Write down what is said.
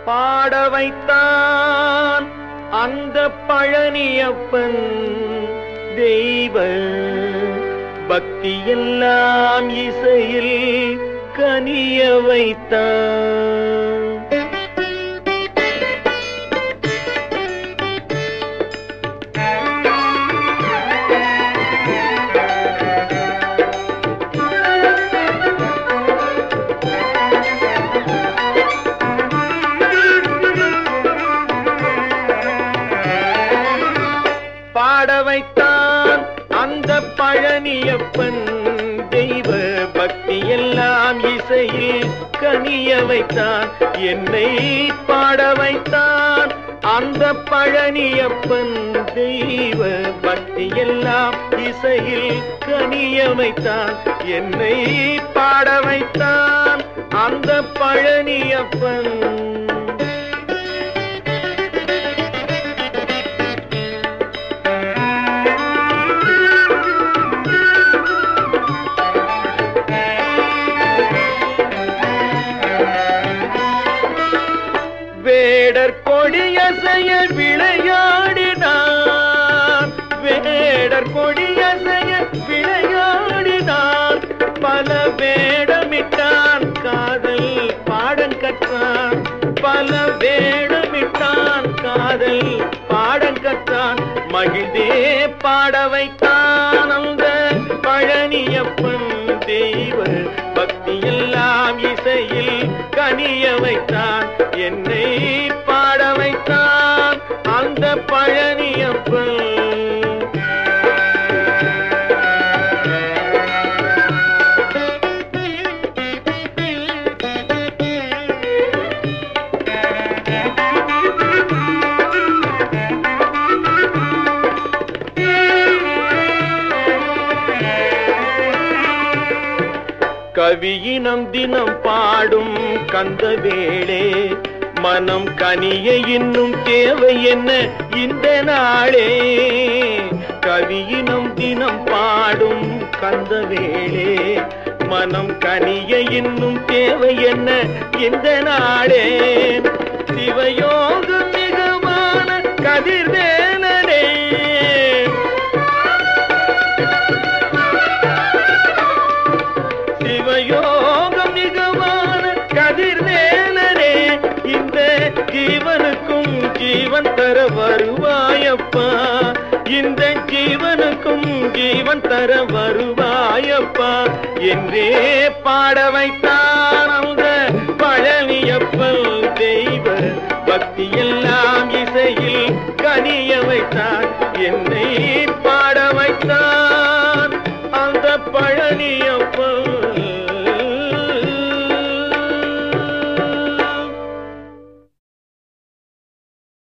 பாட வைத்தான் அந்த பழனியப்பன் தெய்வ பக்தியெல்லாம் இசையில் கனிய வைத்தான் பாட வைத்தான் அந்த பழனியப்பன் தெய்வ பக்தி எல்லாம் இசையில் கனிய வைத்தான் என்னை பாட வைத்தான் அந்த பழனியப்பன் தெய்வ பக்தி எல்லாம் இசையில் கனிய வைத்தான் என்னை பாட வைத்தான் அந்த பழனியப்பன் வேடர் கொடியசைய விளையாடினான் வேடர் கொடியசைய விளையாடினான் பல வேடமிட்டான் காதல் பாடம் கற்றான் பல வேடமிட்டான் காதல் பாடம் கற்றான் மகிழ்ந்தே பாட வைத்தான் அந்த பழனியப்பன் தெய்வ பக்தி எல்லாம் இசையில் கனிய வைத்தான் என்னை பாட வைத்தான் அந்த பழனியப்பன் கவியினம் தினம் பாடும் கந்த வேளே மனம் கனிய இன்னும் தேவை என்ன இந்த நாளே கவியினம் தினம் பாடும் கந்த வேளே மனம் கனிய இன்னும் தேவை என்ன இந்த நாளே சிவயோக மிகமான கதிர்வேலனே சிவயோகம் மிகவான கதிர்வேலனே இந்த ஜீவனுக்கும் ஜீவன் தர வருவாயப்பா இந்த ஜீவனுக்கும் ஜீவன் தர வருவாயப்பா என்றே பாட வைத்தான் அந்த பழனியப்பன் தெய்வ பக்தி எல்லாம் இசையில் கனிய வைத்தான் என்னை